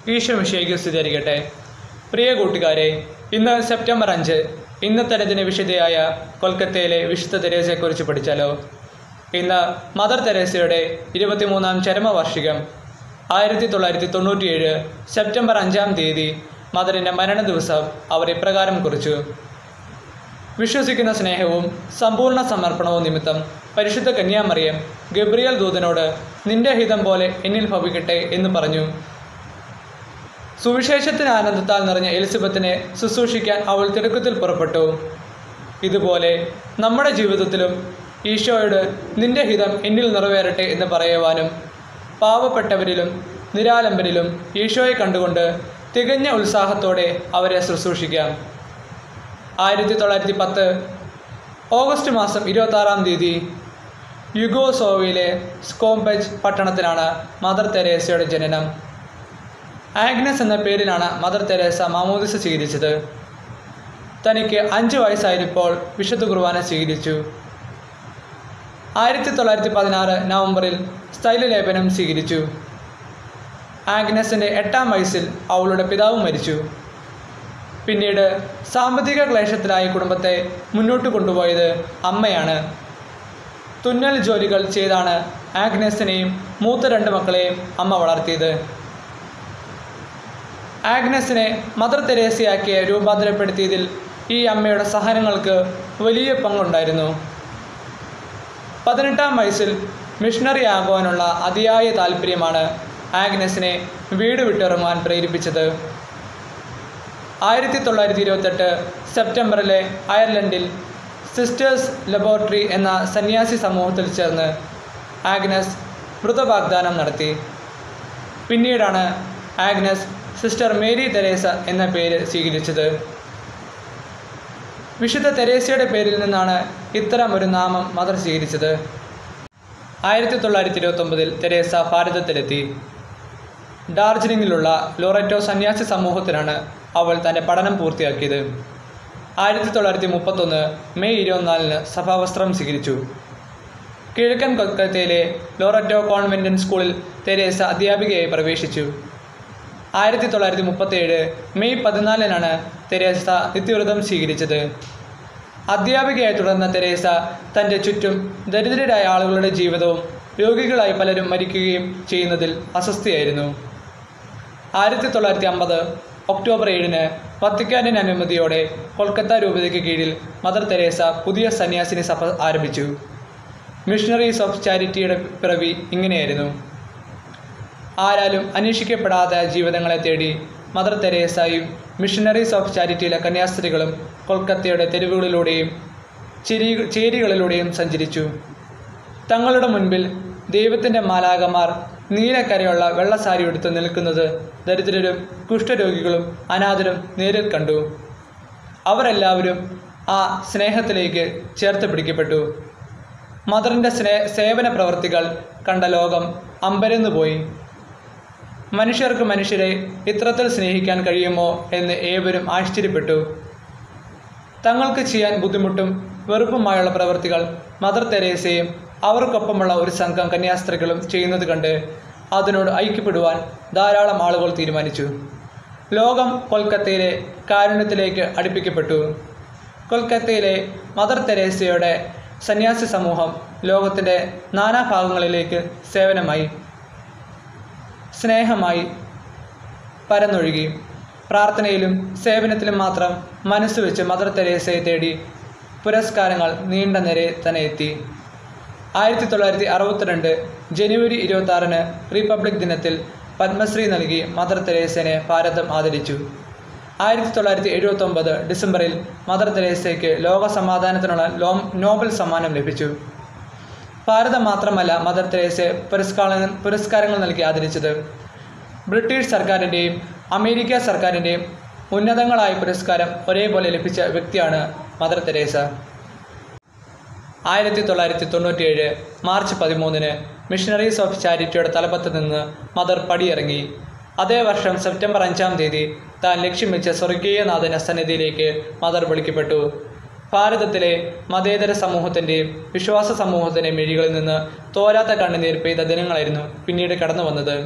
ഈശോ മിശിയേക്ക് സ്ഥിരീകരിക്കട്ടെ പ്രിയ കൂട്ടുകാരെ ഇന്ന് സെപ്റ്റംബർ അഞ്ച് ഇന്നത്തെ ദിന വിശുദ്ധയായ കൊൽക്കത്തയിലെ വിശുദ്ധ തെരേസയെക്കുറിച്ച് പഠിച്ചാലോ ഇന്ന് മദർ തെരേസയുടെ ഇരുപത്തിമൂന്നാം ചരമവാർഷികം ആയിരത്തി തൊള്ളായിരത്തി തൊണ്ണൂറ്റിയേഴ് സെപ്റ്റംബർ അഞ്ചാം തീയതി മദറിൻ്റെ മരണ ദിവസം അവർ ഇപ്രകാരം കുറിച്ചു വിശ്വസിക്കുന്ന സ്നേഹവും സമ്പൂർണ്ണ സമർപ്പണവും നിമിത്തം പരിശുദ്ധ കന്യാമറിയം ഗബ്രിയൽ ദൂതനോട് നിന്റെ ഹിതം പോലെ എന്നിൽ ഭവിക്കട്ടെ എന്ന് പറഞ്ഞു സുവിശേഷത്തിന് ആനന്ദത്താൽ നിറഞ്ഞ എലിസബത്തിനെ ശുശ്രൂഷിക്കാൻ അവൾ തിടുക്കത്തിൽ പുറപ്പെട്ടു ഇതുപോലെ നമ്മുടെ ജീവിതത്തിലും ഈശോയോട് നിന്റെ ഹിതം എന്നിൽ നിറവേറട്ടെ എന്ന് പറയുവാനും പാവപ്പെട്ടവരിലും നിരാലംബരിലും ഈശോയെ കണ്ടുകൊണ്ട് തികഞ്ഞ ഉത്സാഹത്തോടെ അവരെ ശുശ്രൂഷിക്കാം ആയിരത്തി തൊള്ളായിരത്തി പത്ത് ഓഗസ്റ്റ് മാസം ഇരുപത്താറാം തീയതി യുഗോസോവയിലെ സ്കോംപെജ് പട്ടണത്തിലാണ് മദർ തെരേസയുടെ ജനനം ആഗ്നസ് എന്ന പേരിലാണ് മദർ തെരേസ മാമോദിസ സ്വീകരിച്ചത് തനിക്ക് അഞ്ച് വയസ്സായിരുപ്പോൾ വിശുദ്ധ കുർബാന സ്വീകരിച്ചു ആയിരത്തി തൊള്ളായിരത്തി പതിനാറ് നവംബറിൽ സ്ഥൈലലേപനം സ്വീകരിച്ചു ആഗ്നസിൻ്റെ എട്ടാം വയസ്സിൽ അവളുടെ പിതാവ് മരിച്ചു പിന്നീട് സാമ്പത്തിക ക്ലേശത്തിലായ കുടുംബത്തെ മുന്നോട്ട് കൊണ്ടുപോയത് അമ്മയാണ് തുന്നൽ ജോലികൾ ചെയ്താണ് ആഗ്നസിനെയും മൂത്ത രണ്ട് മക്കളെയും അമ്മ വളർത്തിയത് ആഗ്നസിനെ മദർ തെരേസയാക്കിയ രൂപാന്തരപ്പെടുത്തിയതിൽ ഈ അമ്മയുടെ സഹനങ്ങൾക്ക് വലിയ പങ്കുണ്ടായിരുന്നു പതിനെട്ടാം വയസ്സിൽ മിഷണറി ആകുവാനുള്ള അതിയായ താല്പര്യമാണ് ആഗ്നസിനെ വീട് വിട്ടിറങ്ങുവാൻ പ്രേരിപ്പിച്ചത് ആയിരത്തി തൊള്ളായിരത്തി ഇരുപത്തെട്ട് സെപ്റ്റംബറിലെ അയർലൻഡിൽ സിസ്റ്റേഴ്സ് ലബോറട്ടറി എന്ന സന്യാസി സമൂഹത്തിൽ ചേർന്ന് ആഗ്നസ് മൃതവാഗ്ദാനം നടത്തി പിന്നീടാണ് ആഗ്നസ് സിസ്റ്റർ മേരി തെരേസ എന്ന പേര് സ്വീകരിച്ചത് വിശുദ്ധ തെരേസയുടെ പേരിൽ നിന്നാണ് ഇത്തരം ഒരു നാമം മദർ സ്വീകരിച്ചത് ആയിരത്തി തൊള്ളായിരത്തി ഇരുപത്തൊമ്പതിൽ തെരേസ ഭാരതത്തിലെത്തി ഡാർജിലിംഗിലുള്ള ലോററ്റോ സന്യാസി സമൂഹത്തിലാണ് അവൾ തൻ്റെ പഠനം പൂർത്തിയാക്കിയത് ആയിരത്തി തൊള്ളായിരത്തി മുപ്പത്തൊന്ന് മെയ് ഇരുപത്തിനാലിന് സഭാവസ്ത്രം സ്വീകരിച്ചു കിഴക്കൻ കൊൽക്കത്തയിലെ ലോററ്റോ കോൺവെൻറ്റൻ സ്കൂളിൽ തെരേസ അധ്യാപികയായി പ്രവേശിച്ചു ആയിരത്തി തൊള്ളായിരത്തി മുപ്പത്തേഴ് മെയ് പതിനാലിനാണ് തെരേസ നിത്യവ്രതം സ്വീകരിച്ചത് അധ്യാപികയായി തുടർന്ന തെരേസ തൻ്റെ ചുറ്റും ദരിദ്രരായ ആളുകളുടെ ജീവിതവും രോഗികളായി പലരും മരിക്കുകയും ചെയ്യുന്നതിൽ അസ്വസ്ഥയായിരുന്നു ആയിരത്തി തൊള്ളായിരത്തി അമ്പത് ഒക്ടോബർ ഏഴിന് വത്തിക്കാനിൻ്റെ അനുമതിയോടെ കൊൽക്കത്ത രൂപതയ്ക്ക് കീഴിൽ മദർ തെരേസ പുതിയ സന്യാസിനി സഭ ആരംഭിച്ചു മിഷണറീസ് ഓഫ് ചാരിറ്റിയുടെ പിറവി ഇങ്ങനെയായിരുന്നു ആരാലും അന്വേഷിക്കപ്പെടാത്ത ജീവിതങ്ങളെ തേടി മദർ തെരേസയും മിഷണറീസ് ഓഫ് ചാരിറ്റിയിലെ കന്യാസ്ത്രീകളും കൊൽക്കത്തയുടെ തെരുവുകളിലൂടെയും ചേരി ചേരികളിലൂടെയും സഞ്ചരിച്ചു തങ്ങളുടെ മുൻപിൽ ദൈവത്തിൻ്റെ മാലാകമാർ നീലക്കരയുള്ള വെള്ളസാരി എടുത്ത് നിൽക്കുന്നത് ദരിദ്രരും കുഷ്ഠരോഗികളും അനാഥരും നേരിൽ കണ്ടു അവരെല്ലാവരും ആ സ്നേഹത്തിലേക്ക് ചേർത്ത് പിടിക്കപ്പെട്ടു മദറിൻ്റെ സ്നേ സേവന പ്രവർത്തികൾ കണ്ട ലോകം അമ്പരന്നു പോയി മനുഷ്യർക്ക് മനുഷ്യരെ ഇത്രത്തിൽ സ്നേഹിക്കാൻ കഴിയുമോ എന്ന് ഏവരും ആശ്ചര്യപ്പെട്ടു തങ്ങൾക്ക് ചെയ്യാൻ ബുദ്ധിമുട്ടും വെറുപ്പുമായുള്ള പ്രവൃത്തികൾ മദർ തെരേസയും അവർക്കൊപ്പമുള്ള ഒരു സംഘം കന്യാസ്ത്രീകളും ചെയ്യുന്നത് കണ്ട് അതിനോട് ഐക്യപ്പെടുവാൻ ധാരാളം ആളുകൾ തീരുമാനിച്ചു ലോകം കൊൽക്കത്തയിലെ കാരുണ്യത്തിലേക്ക് അടുപ്പിക്കപ്പെട്ടു കൊൽക്കത്തയിലെ മദർ തെരേസയുടെ സന്യാസി സമൂഹം ലോകത്തിൻ്റെ നാനാഭാഗങ്ങളിലേക്ക് സേവനമായി സ്നേഹമായി പരന്നൊഴുകി പ്രാർത്ഥനയിലും സേവനത്തിലും മാത്രം മനസ്സ് വെച്ച് മദർ തെരേസയെ തേടി പുരസ്കാരങ്ങൾ നീണ്ട നിരയെ തന്നെ എത്തി ആയിരത്തി തൊള്ളായിരത്തി അറുപത്തിരണ്ട് ജനുവരി ഇരുപത്തി ആറിന് റിപ്പബ്ലിക് ദിനത്തിൽ പത്മശ്രീ നൽകി മദർ തെരേസനെ ഭാരതം ആദരിച്ചു ആയിരത്തി തൊള്ളായിരത്തി എഴുപത്തൊമ്പത് ഡിസംബറിൽ മദർ തെരേസയ്ക്ക് ലോക സമാധാനത്തിനുള്ള ലോ നോബൽ സമ്മാനം ലഭിച്ചു ഭാരതം മാത്രമല്ല മദർ തെരേസയെ പുരസ്കാര പുരസ്കാരങ്ങൾ നൽകി ആദരിച്ചത് ബ്രിട്ടീഷ് സർക്കാരിൻ്റെയും അമേരിക്ക സർക്കാരിൻ്റെയും ഉന്നതങ്ങളായ പുരസ്കാരം ഒരേപോലെ ലഭിച്ച വ്യക്തിയാണ് മദർ തെരേസ ആയിരത്തി തൊള്ളായിരത്തി തൊണ്ണൂറ്റിയേഴ് മാർച്ച് പതിമൂന്നിന് മിഷണറീസ് ഓഫ് ചാരിറ്റിയുടെ തലപ്പത്ത് നിന്ന് മദർ പടിയിറങ്ങി അതേ വർഷം സെപ്റ്റംബർ അഞ്ചാം തീയതി താൻ ലക്ഷ്യം വെച്ച സ്വർഗീയനാഥന സന്നിധിയിലേക്ക് മദർ വിളിക്കപ്പെട്ടു ഭാരതത്തിലെ മതേതര സമൂഹത്തിൻ്റെയും വിശ്വാസ സമൂഹത്തിൻ്റെയും മിഴികളിൽ നിന്ന് തോരാത്ത കണ്ണുനീർ പെയ്ത ദിനങ്ങളായിരുന്നു പിന്നീട് കടന്നു വന്നത്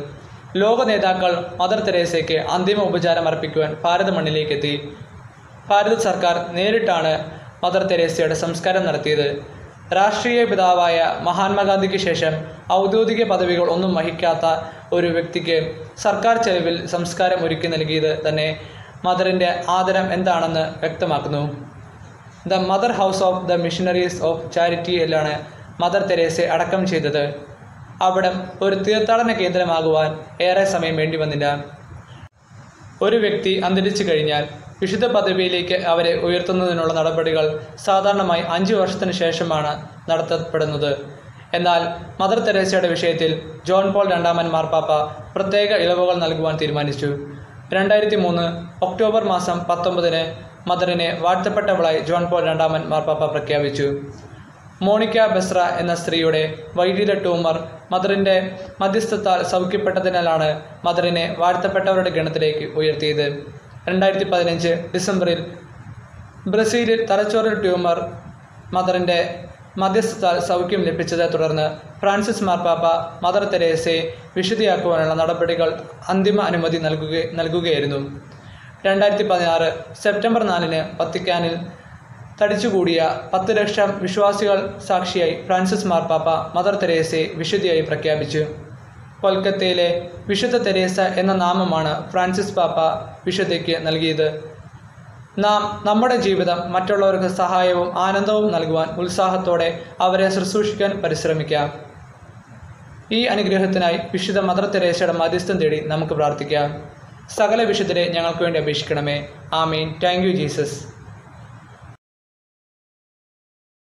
ലോക നേതാക്കൾ മദർ തെരേസയ്ക്ക് അന്തിമ ഉപചാരം അർപ്പിക്കുവാൻ ഭാരത മണ്ണിലേക്ക് എത്തി ഭാരത സർക്കാർ നേരിട്ടാണ് മദർ തെരേസയുടെ സംസ്കാരം നടത്തിയത് രാഷ്ട്രീയ പിതാവായ മഹാത്മാഗാന്ധിക്ക് ശേഷം ഔദ്യോഗിക പദവികൾ ഒന്നും വഹിക്കാത്ത ഒരു വ്യക്തിക്ക് സർക്കാർ ചെലവിൽ സംസ്കാരം ഒരുക്കി നൽകിയത് തന്നെ മദറിൻ്റെ ആദരം എന്താണെന്ന് വ്യക്തമാക്കുന്നു the mother house of the missionaries of ചാരിറ്റിയിലാണ് മദർ തെരേസയെ അടക്കം ചെയ്തത് അവിടം ഒരു തീർത്ഥാടന കേന്ദ്രമാകുവാൻ ഏറെ സമയം വേണ്ടി വന്നില്ല ഒരു വ്യക്തി അന്തരിച്ചു കഴിഞ്ഞാൽ വിശുദ്ധ പദവിയിലേക്ക് അവരെ ഉയർത്തുന്നതിനുള്ള നടപടികൾ സാധാരണമായി അഞ്ച് വർഷത്തിന് ശേഷമാണ് നടത്തപ്പെടുന്നത് എന്നാൽ മദർ തെരേസയുടെ വിഷയത്തിൽ ജോൺ പോൾ രണ്ടാമൻ മാർപ്പാപ്പ പ്രത്യേക ഇളവുകൾ നൽകുവാൻ തീരുമാനിച്ചു രണ്ടായിരത്തി മൂന്ന് ഒക്ടോബർ മാസം പത്തൊമ്പതിന് മദറിനെ വാഴ്ത്തപ്പെട്ടവളായി ജോൺ പോൾ രണ്ടാമൻ മാർപ്പാപ്പ പ്രഖ്യാപിച്ചു മോണിക്ക ബെസ്ര എന്ന സ്ത്രീയുടെ വൈദ്യുത ട്യൂമർ മദറിൻ്റെ മധ്യസ്ഥത്താൽ സൗഖ്യപ്പെട്ടതിനാലാണ് മദറിനെ വാഴ്ത്തപ്പെട്ടവരുടെ ഗണത്തിലേക്ക് ഉയർത്തിയത് രണ്ടായിരത്തി പതിനഞ്ച് ഡിസംബറിൽ ബ്രസീലിൽ തലച്ചോറിൽ ട്യൂമർ മദറിൻ്റെ മധ്യസ്ഥത്താൽ സൗഖ്യം ലഭിച്ചതെ തുടർന്ന് ഫ്രാൻസിസ് മാർപ്പാപ്പ മദർ തെരേസയെ വിശുദ്ധിയാക്കുവാനുള്ള നടപടികൾ അന്തിമ അനുമതി നൽകുക നൽകുകയായിരുന്നു രണ്ടായിരത്തി പതിനാറ് സെപ്റ്റംബർ നാലിന് വത്തിക്കാനിൽ തടിച്ചുകൂടിയ പത്ത് ലക്ഷം വിശ്വാസികൾ സാക്ഷിയായി ഫ്രാൻസിസ് മാർപ്പാപ്പ മദർ തെരേസയെ വിശുദ്ധിയായി പ്രഖ്യാപിച്ചു കൊൽക്കത്തയിലെ വിശുദ്ധ തെരേസ എന്ന നാമമാണ് ഫ്രാൻസിസ് പാപ്പ വിശുദ്ധിക്ക് നൽകിയത് നാം നമ്മുടെ ജീവിതം മറ്റുള്ളവർക്ക് സഹായവും ആനന്ദവും നൽകുവാൻ ഉത്സാഹത്തോടെ അവരെ ശുശ്രൂഷിക്കാൻ പരിശ്രമിക്കാം ഈ അനുഗ്രഹത്തിനായി വിശുദ്ധ മദർ തെരേസയുടെ മധ്യസ്ഥം തേടി നമുക്ക് പ്രാർത്ഥിക്കാം സകല വിശുദ്ധരെ ഞങ്ങൾക്ക് വേണ്ടി അപേക്ഷിക്കണമേ ആമീൻ താങ്ക് യു ജീസസ്